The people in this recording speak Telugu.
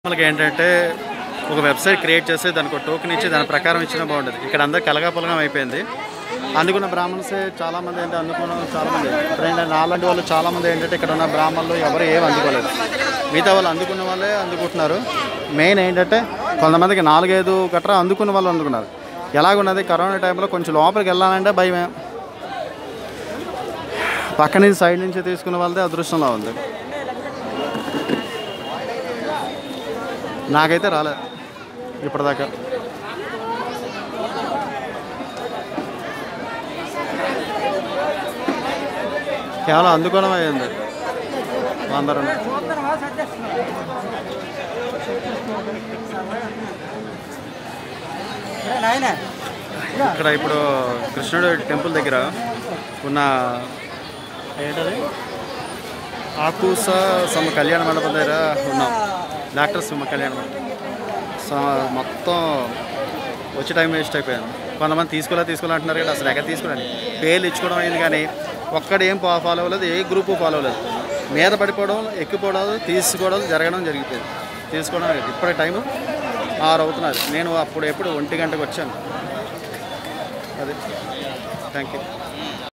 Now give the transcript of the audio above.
మనకి ఏంటంటే ఒక వెబ్సైట్ క్రియేట్ చేసి దానికి ఒక టోకెన్ ఇచ్చి దాని ప్రకారం ఇచ్చినా బాగుంటుంది ఇక్కడ అందరు కలగాపులగం అయిపోయింది అందుకున్న బ్రాహ్మణ్సే చాలామంది ఏంటంటే అందుకున్న చాలామంది ఇప్పుడు ఏంటంటే నాలాంటి వాళ్ళు చాలామంది ఏంటంటే ఇక్కడ ఉన్న బ్రాహ్మణులు ఎవరు ఏం అందుకోలేదు మిగతా వాళ్ళు అందుకున్న వాళ్ళే అందుకుంటున్నారు మెయిన్ ఏంటంటే కొంతమందికి నాలుగైదు గట్రా అందుకున్న వాళ్ళు అందుకున్నారు ఎలాగున్నది కరోనా టైంలో కొంచెం లోపలికి వెళ్ళాలంటే భయమే పక్క నుంచి సైడ్ నుంచి తీసుకున్న వాళ్ళదే అదృష్టంలో ఉంది నాకైతే రాలే ఇప్పటిదాకా కేవలం అందుకోవడం అయ్యింది అందరూ ఇక్కడ ఇప్పుడు కృష్ణుడు టెంపుల్ దగ్గర ఉన్న ఏంటది ఆకూస సమ కళ్యాణ మండపం దగ్గర ఉన్నాం డాక్టర్ సుమ కళ్యాణ మండపం సో మొత్తం వచ్చే టైం వేస్ట్ అయిపోయాను కొంతమంది తీసుకోలే తీసుకోలే అంటున్నారు కదా అసలు ఎక్కడ తీసుకోండి పేర్లు ఇచ్చుకోవడం అయింది కానీ ఒక్కడు ఏం ఫాలో అవ్వలేదు ఏ గ్రూపు ఫాలో అవ్వలేదు మీద పడిపోవడం ఎక్కిపోవడం తీసుకోవడం జరగడం జరిగిపోయింది తీసుకోవడం లేదు ఇప్పటి టైము ఆరు అవుతున్నది నేను అప్పుడు ఎప్పుడు ఒంటి గంటకు వచ్చాను అది థ్యాంక్ యూ